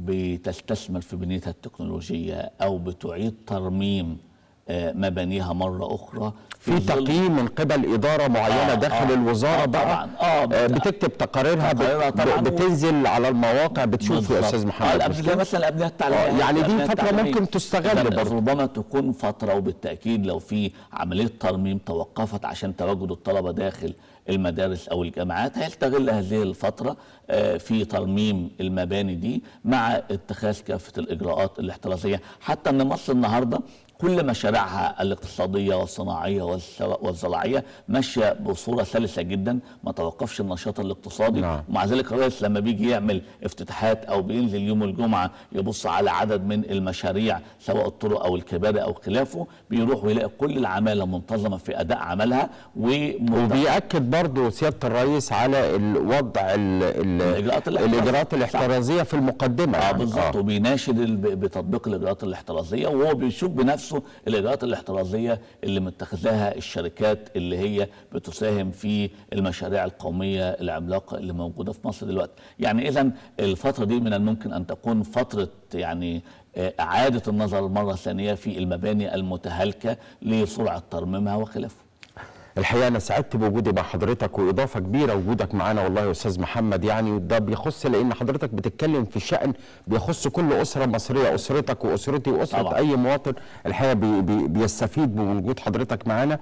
بتستثمر في بنيتها التكنولوجية أو بتعيد ترميم آه، مبانيها مرة أخرى في ظل- تقييم من قبل إدارة معينة آه، داخل آه، الوزارة آه، بقى طبعاً. آه، آه، بت- بتكتب تقاريرها بت- تقاريرها طبعاً ب- بتنزل على المواقع بتشوف يا بالظبط. أستاذ آه، محمد الأب- مش زي كده؟ مثلا الابنيه التعليميه آه، يعني دي الأبنية فترة التعليمية. ممكن تستغل إذن برضه. ربما تكون فتره وبالتاكيد لو في عمليه ترميم توقفت عشان تواجد الطلبه داخل المدارس او الجامعات هيستغل هذه الفتره آه، في ترميم المباني دي مع اتخاذ كافه الاجراءات الاحترازيه حتى ان مصر النهارده كل مشاريعها الاقتصاديه والصناعيه والسوا- والزراعيه ماشيه بصوره سلسه جدا ما توقفش النشاط الاقتصادي نعم. ومع ذلك الرئيس لما بيجي يعمل افتتاحات او بينزل يوم الجمعه يبص على عدد من المشاريع سواء الطرق او الكباري او خلافه بيروح ويلاقي كل العماله منتظمه في اداء عملها ومنتظمة وبيأكد برضه سيادة الرئيس على الوضع ال ال الإجراءات الاحترازية. الإجراءات الاحترازية في المقدمة اه يعني. بالظبط وبيناشد ال- ب- بتطبيق الاجراءات الاحترازيه وهو بيشوف بنفسه الاجراءات الاحترازيه اللي متخذاها الشركات اللي هي بتساهم في المشاريع القوميه العملاقه اللي موجوده في مصر دلوقتي يعني اذا الفتره دي من الممكن ان تكون فتره يعني آه، اعاده النظر مره ثانيه في المباني المتهالكه لسرعه ترميمها وخلافه الحقيقه انا سعدت بوجودي مع حضرتك واضافه كبيره وجودك معانا والله يا استاذ محمد يعني وده بيخص لان حضرتك بتتكلم في شان بيخص كل اسره مصريه اسرتك واسرتي واسره طبعا. اي مواطن الحقيقه بي بي بيستفيد من وجود حضرتك معانا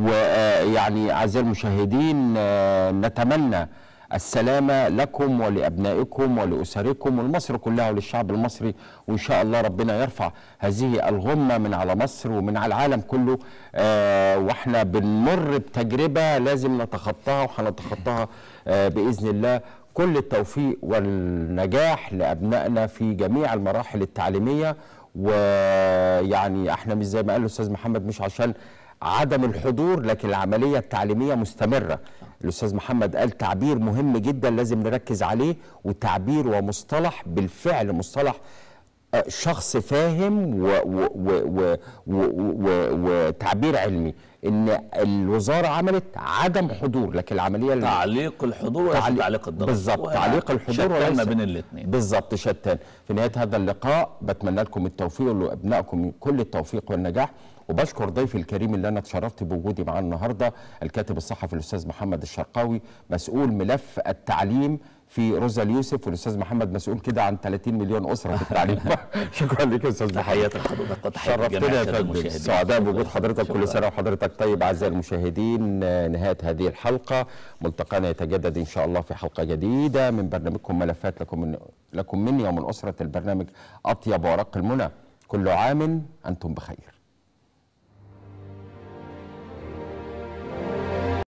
ويعني اعزائي المشاهدين آه، نتمنى السلامة لكم ولأبنائكم ولأسركم ولمصر كلها وللشعب المصري وإن شاء الله ربنا يرفع هذه الغمة من على مصر ومن على العالم كله آه وإحنا بنمر بتجربة لازم نتخطاها وهنتخطاها آه بإذن الله كل التوفيق والنجاح لأبنائنا في جميع المراحل التعليمية ويعني احنا مش زي ما قال الأستاذ محمد مش عشان عدم الحضور لكن العمليه التعليميه مستمره الاستاذ محمد قال تعبير مهم جدا لازم نركز عليه وتعبير ومصطلح بالفعل مصطلح آه، شخص فاهم و- و- و- و- و- و- وتعبير علمي ان الوزاره عملت عدم حضور لكن العمليه تعليق الحضور وليس تعليق الدراسه بالظبط وهنا تعليق الحضور شتان ما وليس- بين الاثنين بالظبط شتان في نهايه هذا اللقاء بتمنى لكم التوفيق ولابنائكم كل التوفيق والنجاح وبشكر ضيفي الكريم اللي انا اتشرفت بوجودي معاه النهارده الكاتب الصحفي الاستاذ محمد الشرقاوي مسؤول ملف التعليم في روزا اليوسف والاستاذ محمد مسؤول كده عن 30 مليون اسره في التعليم شكرا لك يا استاذ محمد تحياتي لحضرتك وتحياتي شرفتنا لجميع يا السادة فندم المشاهدين. سعداء بوجود شكراً. حضرتك شكراً. كل سنه وحضرتك طيب اعزائي المشاهدين آه، نهايه هذه الحلقه ملتقانا يتجدد ان شاء الله في حلقه جديده من برنامجكم ملفات لكم من لكم مني ومن اسره البرنامج اطيب ورق المنى كل عام انتم بخير